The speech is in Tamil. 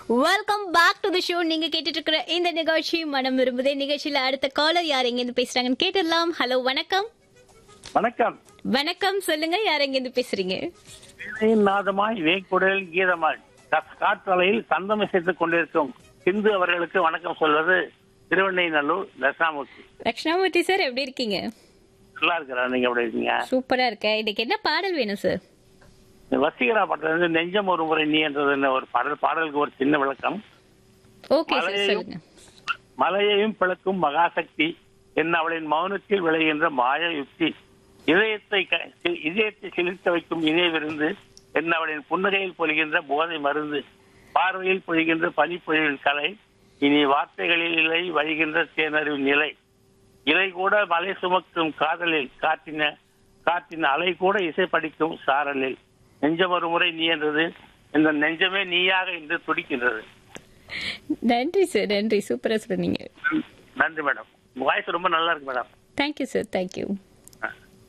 welcome back to the show நீங்க கேட்டுட்டு இருக்கிற இந்த நிகழ்ச்சி மனம் விரும்புதே நிகழ்ச்சியில அடுத்த காலர் யார் எங்க இருந்து பேசுறாங்கன்னு கேட்டுடலாம் ஹலோ வணக்கம் வணக்கம் வணக்கம் சொல்லுங்க யார் எங்க இருந்து பேசுறீங்க இசையின் நாதமாய் வேக்குடல் கீதமாய் கஸ்- காற்றலையில் சந்தம் இசைத்துக் கொண்டிருக்கும் சிந்து அவர்களுக்கு வணக்கம் சொல்வது திருவண்ணைநல்லூர் தட்சிணாமூர்த்தி லக்ஷ்ணாமூர்த்தி சார் எப்படி இருக்கீங்க நல்லா இருக்கிறார் நீங்க எப்படி இருக்கீங்க சூப்பரா இருக்கேன் இன்னைக்கு என்ன பாடல் வேணும் சார் இந்த வசீகரா படத்துல இருந்து நெஞ்சம் ஒரு முறை நீ என்றது ஒரு பாடல் பாடலுக்கு ஒரு சின்ன விளக்கம் ஓகே சார் மலையையும் சொல்லுங்க மலையையும் பிளக்கும் மகாசக்தி என்ன அவளின் மௌனத்தில் விளைகின்ற மாய யுக்தி இதயத்தை க- சி- இதயத்தை சிலிர்க்க வைக்கும் இணைய விருந்து என்ன அவளின் புன்னகையில் பொழிகின்ற போதை மருந்து பார்வையில் பொழிகின்ற பனிப்பொழிவின் கலை இனி வார்த்தைகளில் இலை வழிகின்ற தேனறிவு நிலை இலை கூட மலை சுமக்கும் காதலில் காற்றின காற்றின் அலை கூட இசை படிக்கும் சாரலில் நெஞ்சம் ஒரு முறை நீ என்றது இந்த நெஞ்சமே நீயாக இன்று துடிக்கின்றது நன்றி சார் நன்றி சூப்பரா சொன்னீங்க நன்றி மேடம் வாய்ஸ் ரொம்ப நல்லா இருக்கு மேடம் தேங்க்யூ சார் தேங்க்யூ